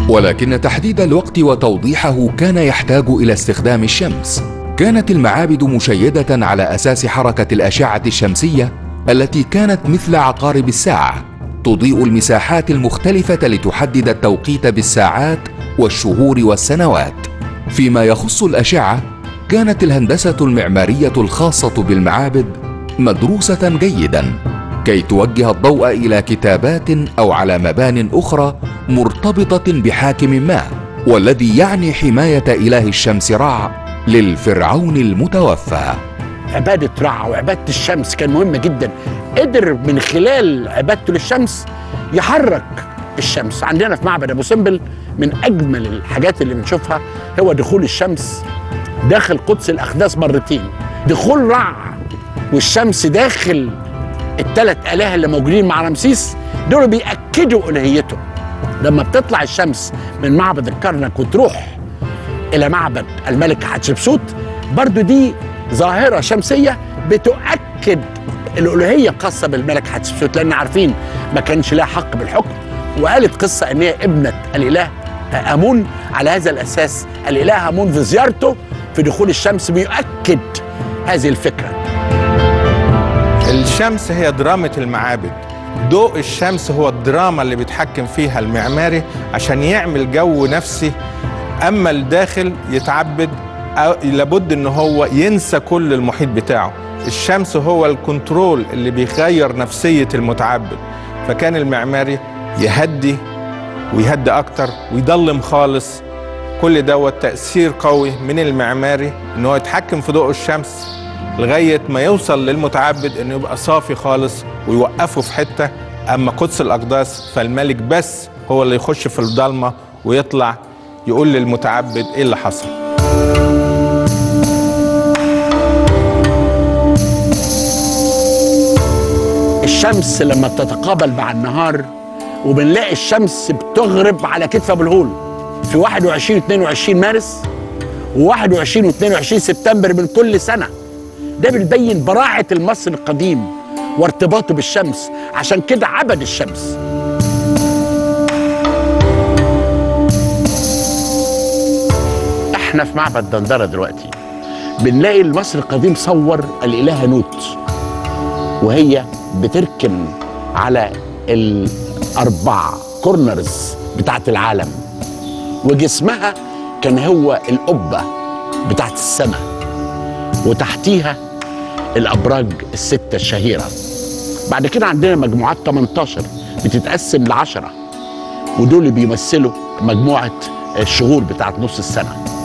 ولكن تحديد الوقت وتوضيحه كان يحتاج الى استخدام الشمس كانت المعابد مشيده على اساس حركه الاشعه الشمسيه التي كانت مثل عقارب الساعه تضيء المساحات المختلفه لتحدد التوقيت بالساعات والشهور والسنوات فيما يخص الاشعه كانت الهندسه المعماريه الخاصه بالمعابد مدروسه جيدا كي توجه الضوء الى كتابات او على مبان اخرى مرتبطه بحاكم ما والذي يعني حمايه اله الشمس رع للفرعون المتوفى عبادة رع وعبادة الشمس كان مهمة جدا قدر من خلال عبادته للشمس يحرك الشمس عندنا في معبد أبو سمبل من أجمل الحاجات اللي بنشوفها هو دخول الشمس داخل قدس الأقداس مرتين دخول رع والشمس داخل الثلاث آلهة اللي موجودين مع رمسيس دول بيأكدوا ألوهيته لما بتطلع الشمس من معبد الكرنك وتروح إلى معبد الملك حتشبسوت برضو دي ظاهرة شمسية بتؤكد الألوهية الخاصة بالملك حتشبسوت لأن عارفين ما كانش لها حق بالحكم وقالت قصة إن هي ابنة الإله أمون على هذا الأساس الإله أمون في زيارته في دخول الشمس بيؤكد هذه الفكرة الشمس هي درامة المعابد ضوء الشمس هو الدراما اللي بيتحكم فيها المعماري عشان يعمل جو نفسي اما الداخل يتعبد أو- لابد ان هو ينسى كل المحيط بتاعه الشمس هو الكنترول اللي بيغير نفسية المتعبد فكان المعماري يهدي ويهدي اكتر ويضلم خالص كل دوت تأثير قوي من المعماري ان هو يتحكم في ضوء الشمس لغاية ما يوصل للمتعبد انه يبقى صافي خالص ويوقفه في حتة اما قدس الاقداس فالملك بس هو اللي يخش في الضلمة ويطلع يقول للمتعبد ايه اللي حصل الشمس لما بتتقابل مع النهار وبنلاقي الشمس بتغرب على كتف ابو الهول في 21 22 مارس و21 و22 سبتمبر من كل سنه ده بيبين براعه المصري القديم وارتباطه بالشمس عشان كده عبد الشمس احنا في معبد دندره دلوقتي بنلاقي المصري القديم صور الاله نوت وهي بتركن على الاربع كورنرز بتاعت العالم وجسمها كان هو القبه بتاعت السماء وتحتيها الابراج السته الشهيره بعد كده عندنا مجموعات 18 بتتقسم لعشرة ودول اللي بيمثلوا مجموعه الشهور بتاعت نص السنه